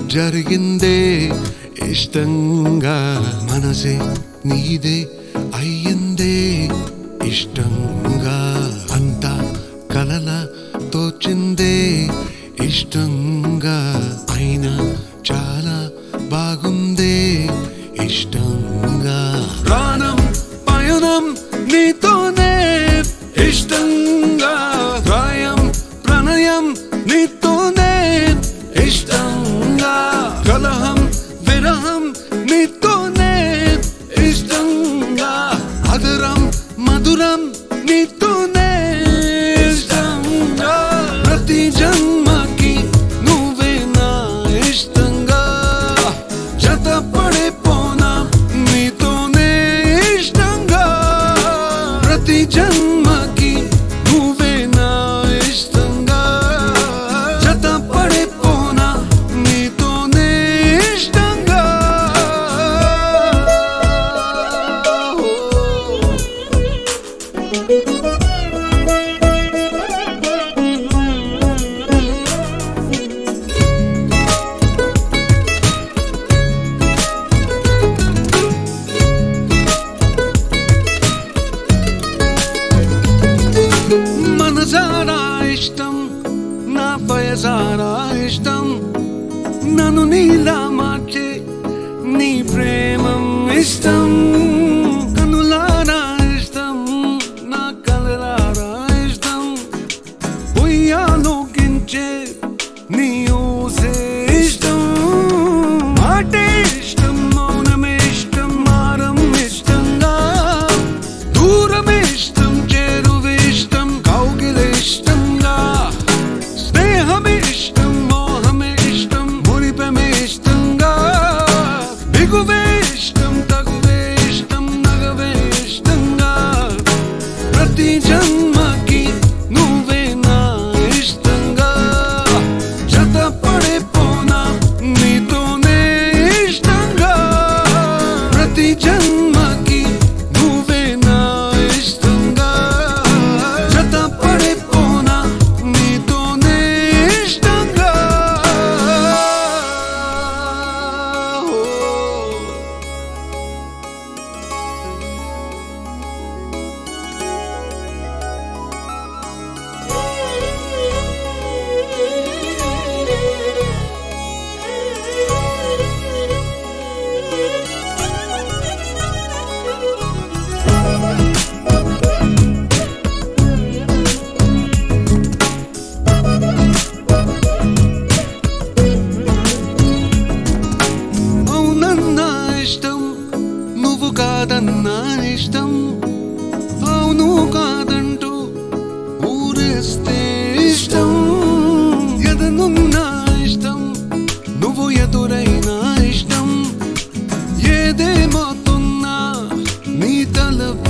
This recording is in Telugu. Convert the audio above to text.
జరిగిందే ఇష్టంగా మనసే నీదే అయ్యిందే ఇష్టంగా అంతా కలల తోచిందే ఇష్టంగా అయినా చాలా బాగుందే ఇష్టంగా ప్రాణం పయనం నీతోనే ఇష్టంగా ప్రాయం ప్రణయం నీతోనే ఇష్టంగా కలహం విరహం నీతోనే ఇష్టంగా అదరం మధురం నీతోనే ఇష్టంగా ప్రతి జన్మకి నువ్వే నా ఇష్టంగా జతపడిపోనా నీతోనే ఇష్టంగా ప్రతి జన్మకి నువ్వే నా ఇష్టంగా జతపడిపోనా నీతోనే ఇష్టంగా మనసారా ఇష్టం నా పయసారా ఇష్టం నన్ను నీలా మార్చే నీ ప్రేమం ఇష్టం కనులారా ఇష్టం నా కలరారా ఇష్టం ఉయ్యాలోకించే నీ ఊసే ఇష్టం మాటే ఇష్టం మౌనమే ఇష్టం మారం ఇష్టంగా దూరమే ఇష్టం చేరువే ఇష్టం కౌగిలే ఇష్టంగా స్నేహమే ఇష్టం మోహమే ఇష్టం మురిపమే ఇష్టంగా బిగువే ఇష్టం తగువే ఇష్టం నగవే ఇష్టంగా ప్రతి జన్మకి నువ్వే నా ఇష్టంగా జతపడిపోనా నీతోనే ఇష్టంగా ప్రతి జన్మకి నువ్వే నా ఇష్టంగా జతపడిపోనా నీతోనే ఇష్టంగా అవునన్నా ఇష్టం నువ్వు కాదన్నా ఇష్టం అవును కాదంటూ ఊరేస్తే ఇష్టం ఎదనున్నా ఇష్టం నువ్వు ఎదురైనా ఇష్టం ఏదేమవుతున్నా నీ తలపు